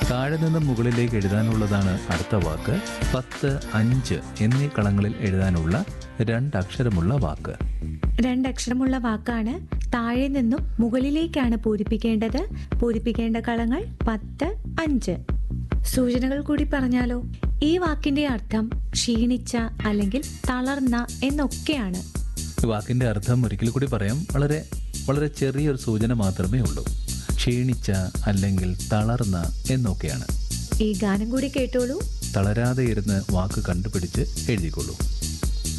താഴെ നിന്ന് മുകളിലേക്ക് എഴുതാനുള്ളതാണ് അടുത്ത വാക്ക് പത്ത് അഞ്ച് എന്നീ കളങ്ങളിൽ എഴുതാനുള്ള രണ്ടക്ഷരമുള്ള വാക്ക് രണ്ടക്ഷരമുള്ള വാക്കാണ് താഴെ നിന്നും മുകളിലേക്കാണ് പൂരിപ്പിക്കേണ്ടത് പൂരിപ്പിക്കേണ്ട കളങ്ങൾ പത്ത് അഞ്ച് സൂചനകൾ കൂടി പറഞ്ഞാലോ ഈ വാക്കിന്റെ അർത്ഥം ക്ഷീണിച്ച അല്ലെങ്കിൽ തളർന്ന എന്നൊക്കെയാണ് ഈ വാക്കിന്റെ അർത്ഥം ഒരിക്കൽ കൂടി പറയാം വളരെ വളരെ ചെറിയൊരു സൂചന മാത്രമേ ഉള്ളൂ ക്ഷീണിച്ച അല്ലെങ്കിൽ തളർന്ന എന്നൊക്കെയാണ് ഈ ഗാനം കൂടി കേട്ടോളൂ തളരാതെ ഇരുന്ന് വാക്ക് കണ്ടുപിടിച്ച് എഴുതിക്കൊള്ളൂ